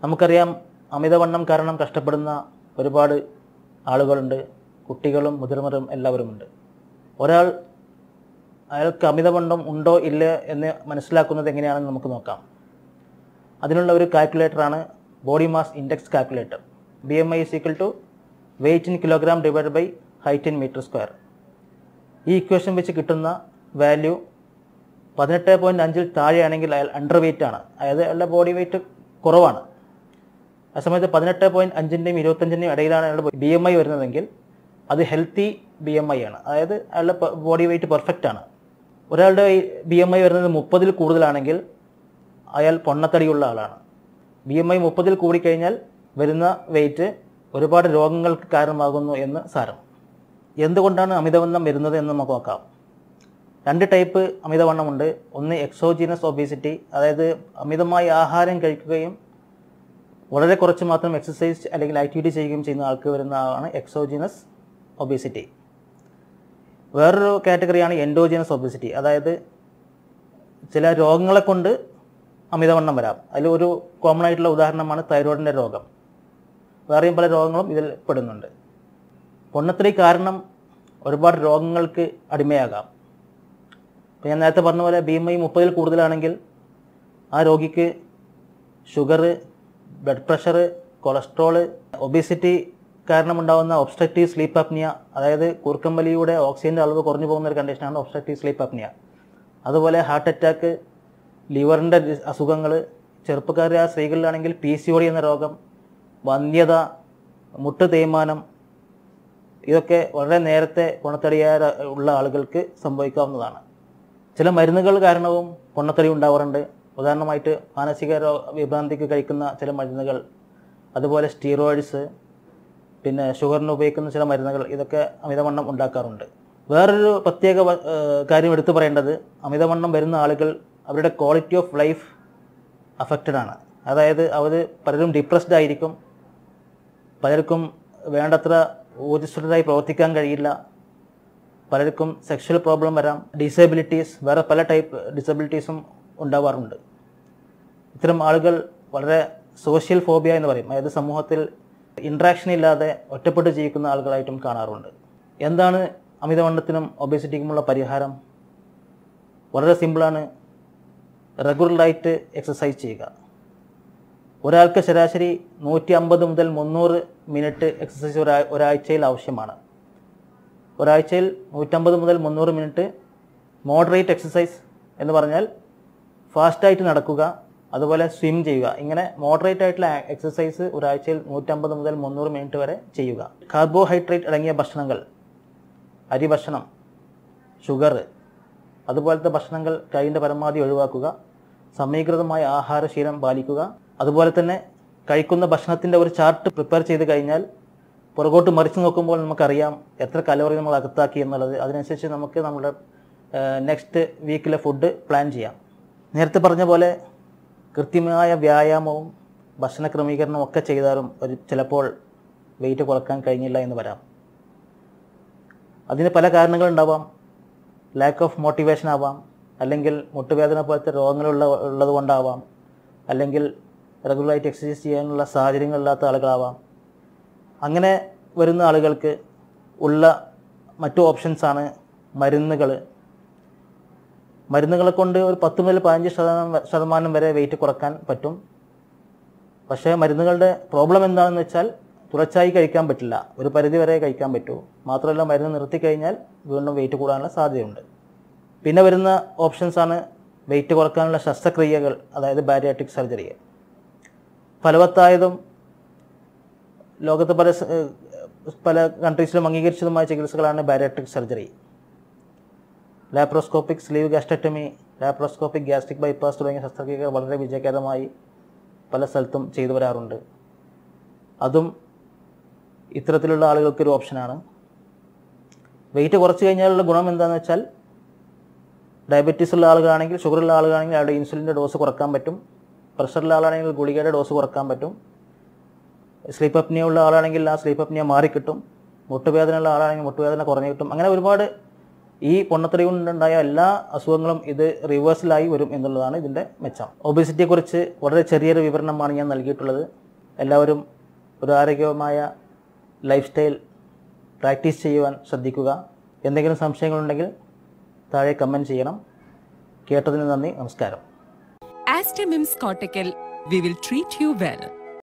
നമുക്കറിയാം അമിതവണ്ണം കാരണം കഷ്ടപ്പെടുന്ന ഒരുപാട് ആളുകളുണ്ട് കുട്ടികളും മുതിർന്നവരും എല്ലാവരുമുണ്ട് ഒരാൾ അയാൾക്ക് അമിതവണ്ണം ഉണ്ടോ ഇല്ല എന്ന് മനസ്സിലാക്കുന്നത് എങ്ങനെയാണെന്ന് നമുക്ക് നോക്കാം അതിനുള്ള ഒരു കാൽക്കുലേറ്ററാണ് body mass index calculator B M I is equal to weight in kilogram divide by height in meter square ഈ ഇക്വേഷൻ വെച്ച് കിട്ടുന്ന വാല്യൂ പതിനെട്ട് പോയിൻറ്റ് അഞ്ചിൽ താഴെയാണെങ്കിൽ അയാൾ അണ്ടർ വെയ്റ്റ് ആണ് അതായത് അയാളുടെ ബോഡി വെയ്റ്റ് കുറവാണ് ആ സമയത്ത് പതിനെട്ട് പോയിൻറ്റ് അഞ്ചിൻ്റെയും ഇരുപത്തഞ്ചിൻ്റെയും ഇടയിലാണ് അയാളുടെ ബി എം ഐ വരുന്നതെങ്കിൽ അത് ഹെൽത്തി ബി എം ഐ ആണ് അതായത് അയാളുടെ ബോഡി വെയ്റ്റ് പെർഫെക്റ്റ് ആണ് ഒരാളുടെ ബി എം ഐ വരുന്നത് മുപ്പതിൽ കൂടുതലാണെങ്കിൽ അയാൾ പൊണ്ണത്തടിയുള്ള ആളാണ് ബി എം ഐ മുപ്പതിൽ കൂടിക്കഴിഞ്ഞാൽ വരുന്ന വെയിറ്റ് ഒരുപാട് രോഗങ്ങൾക്ക് കാരണമാകുന്നു എന്ന് സാരം എന്തുകൊണ്ടാണ് അമിതവണ്ണം വരുന്നത് എന്ന് നമുക്ക് നോക്കാം രണ്ട് ടൈപ്പ് അമിതവണ്ണമുണ്ട് ഒന്ന് എക്സോജീനസ് ഒബീസിറ്റി അതായത് അമിതമായി ആഹാരം കഴിക്കുകയും വളരെ കുറച്ച് മാത്രം എക്സസൈസ് അല്ലെങ്കിൽ ആക്ടിവിറ്റി ചെയ്യുകയും ചെയ്യുന്ന ആൾക്ക് വരുന്ന ആളാണ് എക്സോജീനസ് ഒബീസിറ്റി വേറൊരു കാറ്റഗറിയാണ് എൻഡോജീനസ് ഒബീസിറ്റി അതായത് ചില രോഗങ്ങളെ കൊണ്ട് അമിതവണ്ണം വരാം അതിൽ ഒരു കോമൺ ആയിട്ടുള്ള ഉദാഹരണമാണ് തൈറോയിഡിൻ്റെ രോഗം വേറെയും പല രോഗങ്ങളും ഇതിൽ പെടുന്നുണ്ട് പൊണ്ണത്തടി കാരണം ഒരുപാട് രോഗങ്ങൾക്ക് അടിമയാകാം ഇപ്പം ഞാൻ നേരത്തെ പറഞ്ഞ പോലെ ബി എം ഐ മുപ്പതിൽ കൂടുതലാണെങ്കിൽ ആ രോഗിക്ക് sugar blood pressure cholesterol obesity കാരണമുണ്ടാകുന്ന ഒബ്സ്ട്രക്റ്റീവ് സ്ലീപ്പ് അപ്നിയ അതായത് കൂർക്കമ്പലിയുടെ ഓക്സിജൻ്റെ അളവ് കുറഞ്ഞു പോകുന്ന ഒരു കണ്ടീഷനാണ് ഒബ്സ്ട്രക്റ്റീവ് സ്ലീപ്പ് അപ്നിയ അതുപോലെ ഹാർട്ട് അറ്റാക്ക് ലിവറിൻ്റെ അസുഖങ്ങൾ ചെറുപ്പക്കാരായ സ്ത്രീകളിലാണെങ്കിൽ പി സി ഒ ഡി എന്ന രോഗം വന്ധ്യത മുട്ട് തേയ്മാനം ഇതൊക്കെ വളരെ നേരത്തെ പൊണ്ണത്തടിയായ ഉള്ള ആളുകൾക്ക് സംഭവിക്കാവുന്നതാണ് ചില മരുന്നുകൾ കാരണവും പൊണ്ണത്തടി ഉണ്ടാവാറുണ്ട് ഉദാഹരണമായിട്ട് മാനസിക രോ വിഭ്രാന്തിക്ക് കഴിക്കുന്ന ചില മരുന്നുകൾ അതുപോലെ സ്റ്റീറോയിഡ്സ് പിന്നെ ഷുഗറിന് ഉപയോഗിക്കുന്ന ചില മരുന്നുകൾ ഇതൊക്കെ അമിതവണ്ണം ഉണ്ടാക്കാറുണ്ട് വേറൊരു പ്രത്യേക വ- ഏഹ് കാര്യം എടുത്തു പറയേണ്ടത് അമിതവണ്ണം വരുന്ന ആളുകൾ അവരുടെ ക്വാളിറ്റി ഓഫ് ലൈഫ് അഫക്റ്റഡ് ആണ് അതായത് അവർ പലരും ഡിപ്രസ്ഡ് ആയിരിക്കും പലർക്കും വേണ്ടത്ര ഊർജ്ജസ്വലരായി പ്രവർത്തിക്കാൻ കഴിയില്ല പലർക്കും സെക്ഷൽ പ്രോബ്ലം വരാം ഡിസേബിലിറ്റീസ് വേറെ പല ടൈപ്പ് ഡിസബിലിറ്റീസും ഉണ്ടാവാറുണ്ട് ഇത്തരം ആളുകൾ വളരെ സോഷ്യൽ ഫോബിയ എന്ന് പറയും അതായത് സമൂഹത്തിൽ ഇൻട്രാക്ഷൻ ഇല്ലാതെ ഒറ്റപ്പെട്ട് ജീവിക്കുന്ന ആളുകളായിട്ടും കാണാറുണ്ട് എന്താണ് അമിതവണ്ണത്തിനും ഒബേസിറ്റിക്കുമുള്ള പരിഹാരം വളരെ സിമ്പിളാണ് റെഗുലറായിട്ട് എക്സസൈസ് ചെയ്യുക ഒരാൾക്ക് ശരാശരി നൂറ്റി അമ്പത് മുതൽ മുന്നൂറ് മിനിറ്റ് എക്സസൈസ് ഒരാ ഒരാഴ്ചയിൽ ആവശ്യമാണ് ഒരാഴ്ചയിൽ നൂറ്റമ്പത് മുതൽ മുന്നൂറ് മിനിറ്റ് മോഡറേറ്റ് എക്സസൈസ് എന്ന് പറഞ്ഞാൽ ഫാസ്റ്റായിട്ട് നടക്കുക അതുപോലെ സ്വിം ചെയ്യുക ഇങ്ങനെ മോഡറേറ്റ് ആയിട്ടുള്ള എക്സസൈസ് ഒരാഴ്ചയിൽ നൂറ്റമ്പത് മുതൽ മുന്നൂറ് മിനിറ്റ് വരെ ചെയ്യുക കാർബോഹൈഡ്രേറ്റ് അടങ്ങിയ ഭക്ഷണങ്ങൾ അരി ഭക്ഷണം ഷുഗർ അതുപോലത്തെ ഭക്ഷണങ്ങൾ കഴിയുന്ന പരമാവധി ഒഴിവാക്കുക സമീകൃതമായ ആഹാരശീലം പാലിക്കുക അതുപോലെ തന്നെ കഴിക്കുന്ന ഭക്ഷണത്തിൻ്റെ ഒരു ചാർട്ട് പ്രിപ്പയർ ചെയ്ത് കഴിഞ്ഞാൽ പുറകോട്ട് മറിച്ച് നോക്കുമ്പോൾ നമുക്കറിയാം എത്ര കലോറി നമ്മൾ അകത്താക്കി എന്നുള്ളത് അതിനനുസരിച്ച് നമുക്ക് നമ്മുടെ നെക്സ്റ്റ് വീക്കിലെ ഫുഡ് പ്ലാൻ ചെയ്യാം നേരത്തെ പറഞ്ഞ പോലെ കൃത്യമായ വ്യായാമവും ഭക്ഷണ ക്രമീകരണവും ഒക്കെ ചെയ്താലും ഒരു ചിലപ്പോൾ വെയിറ്റ് കുറക്കാൻ കഴിഞ്ഞില്ല എന്ന് വരാം അതിന് പല കാരണങ്ങളുണ്ടാവാം ലാക്ക് ഓഫ് മോട്ടിവേഷൻ ആവാം അല്ലെങ്കിൽ മുട്ടുവേദന പോലത്തെ രോഗങ്ങളുള്ള ഉള്ളത് കൊണ്ടാവാം അല്ലെങ്കിൽ റെഗുലറായിട്ട് എക്സസൈസ് ചെയ്യാനുള്ള സാഹചര്യങ്ങളില്ലാത്ത ആളുകളാവാം അങ്ങനെ വരുന്ന ആളുകൾക്ക് ഉള്ള മറ്റു ഓപ്ഷൻസാണ് മരുന്നുകൾ മരുന്നുകളെ കൊണ്ട് ഒരു പത്ത് മുതൽ പതിനഞ്ച് ശതമാനം വ- ശതമാനം വരെ വെയിറ്റ് കുറക്കാൻ പറ്റും പക്ഷേ മരുന്നുകളുടെ പ്രോബ്ലം എന്താണെന്ന് വെച്ചാൽ തുടർച്ചയായി കഴിക്കാൻ പറ്റില്ല ഒരു പരിധി വരെ കഴിക്കാൻ പറ്റൂ മാത്രമല്ല മരുന്ന് നിർത്തിക്കഴിഞ്ഞാൽ വീണ്ടും വെയിറ്റ് കൂടാനുള്ള സാധ്യതയുണ്ട് പിന്നെ വരുന്ന ഓപ്ഷൻസ് ആണ് വെയിറ്റ് കുറക്കാനുള്ള ശസ്ത്രക്രിയകൾ അതായത് ബാരിയാട്രിക് സർജറി ഫലവത്തായതും ലോകത്ത് പല സ- ഏഹ് പല കൺട്രീസിലും അംഗീകരിച്ചതുമായ ചികിത്സകളാണ് bariatric surgery laparoscopic sleeve gastrectomy laparoscopic gastric bypass തുടങ്ങിയ ശസ്ത്രക്രിയകൾ വളരെ വിജയകരമായി പല സ്ഥലത്തും ചെയ്തു വരാറുണ്ട് അതും ഇത്തരത്തിലുള്ള ആളുകൾക്കൊരു ഓപ്ഷനാണ് വെയിറ്റ് കുറച്ച് കഴിഞ്ഞാലുള്ള ഗുണം എന്താണെന്ന് വെച്ചാൽ ഡയബറ്റീസ് ഉള്ള ആളുകളാണെങ്കിൽ ഷുഗർ ഉള്ള ആളുകളാണെങ്കിൽ അയാളുടെ ഇൻസുലിൻ്റെ ഡോസ് കുറക്കാൻ പറ്റും പ്രഷറുള്ള ആളാണെങ്കിൽ ഗുളികയുടെ ഡോസ് കുറക്കാൻ പറ്റും സ്ലീപ്പ് അപ്നിയ ഉള്ള ആളാണെങ്കിൽ ആ സ്ലീപ്പ് അപ്നിയ മാറിക്കിട്ടും മുട്ടുവേദന ഉള്ള ആളാണെങ്കിൽ മുട്ടുവേദന കുറഞ്ഞു കിട്ടും അങ്ങനെ ഒരുപാട് ഈ പൊണ്ണത്തടി കൊണ്ടുണ്ടായ എല്ലാ അസുഖങ്ങളും ഇത് റിവേഴ്സലായി വരും എന്നുള്ളതാണ് ഇതിൻ്റെ മെച്ചം ഒബിസിറ്റിയെക്കുറിച്ച് വളരെ ചെറിയൊരു വിവരണമാണ് ഞാൻ നൽകിയിട്ടുള്ളത് എല്ലാവരും ഒരു ആരോഗ്യമായ ലൈഫ് സ്റ്റൈൽ പ്രാക്ടീസ് ചെയ്യുവാൻ ശ്രദ്ധിക്കുക എന്തെങ്കിലും സംശയങ്ങളുണ്ടെങ്കിൽ താഴെ കമൻറ്റ് ചെയ്യണം കേട്ടതിന് നന്ദി നമസ്കാരം Astamims Cortical, we will treat you well.